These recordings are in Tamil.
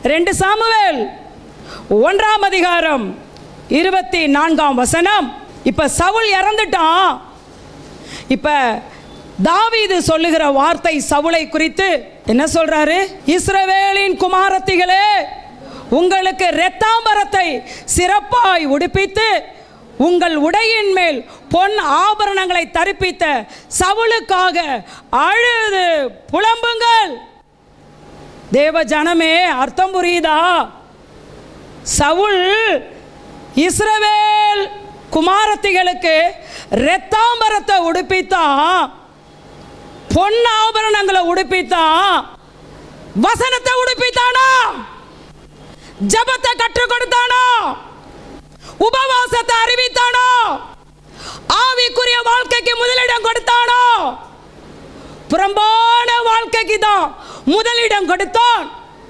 ரெண்டு சாமுவேல் ஒன்றாம் அதிகாரம் இருபத்தி நான்காம் வசனம் இப்ப சவுல் இறந்துட்டான் இப்ப தாவீது சொல்லுகிற வார்த்தை சவுளை குறித்து என்ன சொல்றாரு இஸ்ரவேலின் குமாரத்திகளே உங்களுக்கு இரத்தாம்பரத்தை சிறப்பாய் உடுப்பித்து உங்கள் உடையின் மேல் பொன் ஆபரணங்களை தரிப்பித்த சவுளுக்காக அழுது புலம்புங்கள் தேவ ஜனமே அர்த்தம் புரியுதா சவுல் இஸ்ரவேல் குமாரத்திகளுக்கு இரத்தாம்பரத்தை உடுப்பித்தான் பொன் ஆபரணங்களை உடுப்பித்தான் வசனத்தை உடுப்பித்தானா ஜபத்தை கற்றுக் கொடுத்தானோ உபவாசத்தை அறிவித்தானோ ஆவிக்குரிய வாழ்க்கைக்கு முதலிடம் கொடுத்தானோ புறம்பான வாழ்க்கைக்கு தான் முதலிடம் கொடுத்தான்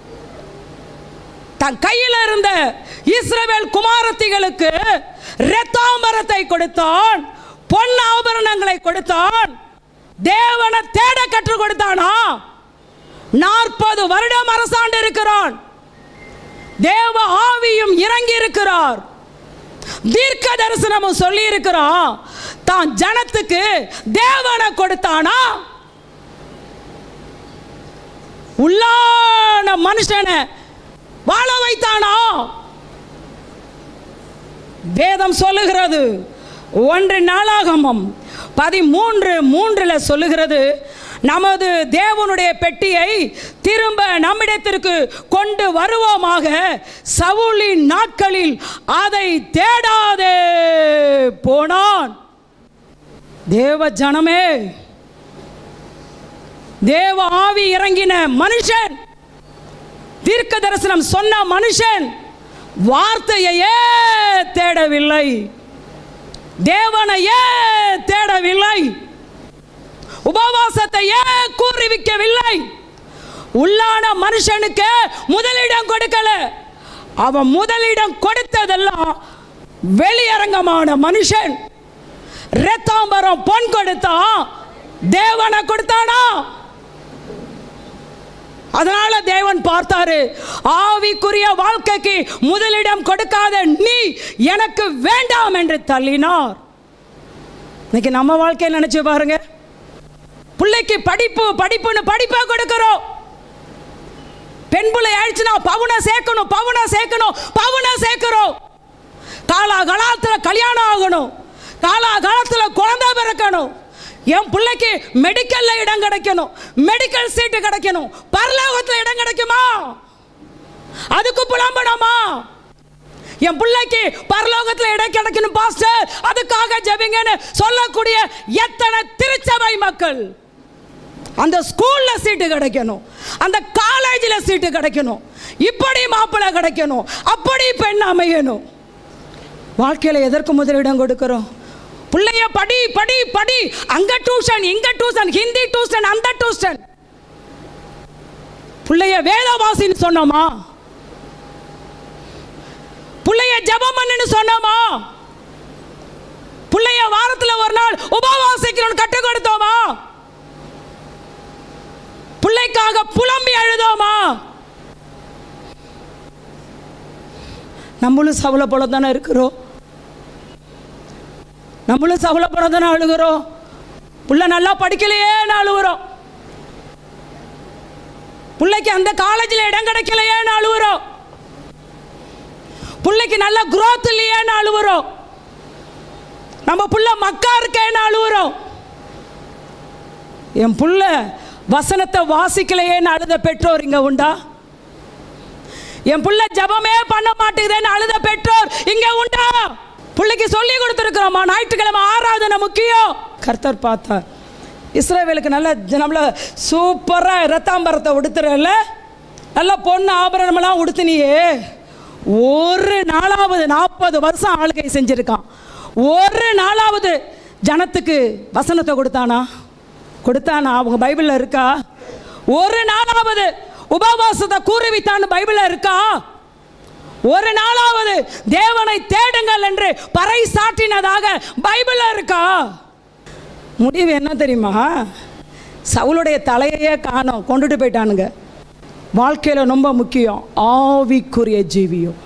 தன் கையில் இருந்த இஸ்ரவேல் குமாரத்திகளுக்கு இரத்தாம்பரத்தை கொடுத்தான் பொன் ஆபரணங்களை கொடுத்தான் தேவனை தேட கற்றுக் கொடுத்தானா நாற்பது வருடம் அரசாண்டு இருக்கிறான் தேவ ஆவியும் இறங்கி இருக்கிறார் தீர்க்க தரிசனமும் சொல்லி இருக்கிறான் தான் ஜனத்துக்கு தேவனை கொடுத்தானா உள்ளான மனுஷனை வாழ வைத்தானா வேதம் சொல்லுகிறது ஒன்று நாளாகமம் பதிமூன்று மூன்றில் சொல்லுகிறது நமது தேவனுடைய பெட்டியை திரும்ப நம்மிடத்திற்கு கொண்டு வருவோமாக சவுலின் நாட்களில் அதை தேடாதே போனான் தேவ ஜனமே தேவ ஆவி இறங்கின மனுஷன் தீர்க்க தரிசனம் சொன்ன மனுஷன் வார்த்தையையே தேடவில்லை தேவனையே தேடவில்லை உபவாசத்தையே கூறிவிக்கவில்லை உள்ளான மனுஷனுக்கு முதலிடம் கொடுக்கல அவன் முதலிடம் கொடுத்ததெல்லாம் வெளியரங்கமான மனுஷன் இரத்தாம்பரம் பொன் கொடுத்தான் தேவனை கொடுத்தானா அதனால தேவன் பார்த்தாரு ஆவிக்குரிய வாழ்க்கைக்கு முதலிடம் கொடுக்காத நீ எனக்கு வேண்டாம் என்று தள்ளினார் இன்னைக்கு நம்ம வாழ்க்கையை நினைச்சு பாருங்க பிள்ளைக்கு படிப்பு படிப்புன்னு படிப்பா கொடுக்கிறோம் பெண் பிள்ளை ஆயிடுச்சுன்னா பவுனை சேர்க்கணும் பவுனை சேர்க்கணும் பவுனை சேர்க்கிறோம் காலா காலத்தில் கல்யாணம் ஆகணும் காலா காலத்தில் குழந்தை பிறக்கணும் என் பிள்ளைக்கு மெடிக்கல்ல இடம் கிடைக்கணும் மெடிக்கல் சீட்டு கிடைக்கணும் பரலோகத்தில் இடம் கிடைக்குமா அதுக்கு புலம்பணுமா என் பிள்ளைக்கு பரலோகத்தில் இடம் கிடைக்கணும் பாஸ்டர் அதுக்காக ஜெபிங்கன்னு சொல்லக்கூடிய எத்தனை திருச்சபை மக்கள் அந்த ஸ்கூல்ல சீட்டு கிடைக்கணும் அந்த காலேஜில் சீட்டு கிடைக்கணும் இப்படி மாப்பிள்ளை கிடைக்கணும் அப்படி பெண் அமையணும் வாழ்க்கையில் எதற்கு முதலிடம் கொடுக்கிறோம் பிள்ளைய படி படி படி அங்க டியூஷன் இங்க டியூஷன் ஹிந்தி டியூஷன் அந்த டியூஷன் பிள்ளைய வேதவாசின்னு சொன்னோமா பிள்ளைய ஜெபம் பண்ணுன்னு சொன்னோமா பிள்ளைய வாரத்துல ஒரு நாள் உபவாசிக்கணும்னு கற்றுக் கொடுத்தோமா பிள்ளைக்காக புலம்பி அழுதோமா நம்மளும் சவல போல தானே இருக்கிறோம் நம்மளும் சவல போல தானே அழுகிறோம் புள்ள நல்லா படிக்கலையேன்னு அழுகுறோம் பிள்ளைக்கு அந்த காலேஜில் இடம் கிடைக்கலையேன்னு அழுகுறோம் பிள்ளைக்கு நல்ல growth இல்லையேன்னு அழுகுறோம் நம்ம புள்ள மக்கா இருக்கேன்னு அழுகுறோம் என் புள்ள வசனத்தை வாசிக்கலையேன்னு அழுத பெற்றோர் இங்க உண்டா என் புள்ள ஜபமே பண்ண மாட்டேங்குதுன்னு அழுத பெற்றோர் இங்க உண்டா பிள்ளைக்கு சொல்லி கொடுத்துருக்குறோமா ஞாயிற்றுக்கிழமை ஆராதனை முக்கியம் கர்த்தர் பார்த்தா இஸ்ரேவேலுக்கு நல்ல நம்மள சூப்பராக ரத்தாம்பரத்தை உடுத்துறல நல்ல பொண்ணு ஆபரணமெல்லாம் உடுத்துனியே ஒரு நாளாவது நாற்பது வருஷம் ஆளுகை செஞ்சிருக்கான் ஒரு நாளாவது ஜனத்துக்கு வசனத்தை கொடுத்தானா கொடுத்தானா அவங்க பைபிளில் இருக்கா ஒரு நாளாவது உபவாசத்தை கூறுவித்தான்னு பைபிளில் இருக்கா ஒரு நாளாவது தேவனை தேடுங்கள் என்று பறை சாட்டினதாக பைபிளில் இருக்கா முடிவு என்ன தெரியுமா சவுளுடைய தலையையே காணோம் கொண்டுட்டு போயிட்டானுங்க வாழ்க்கையில் ரொம்ப முக்கியம் ஆவிக்குரிய ஜீவியம்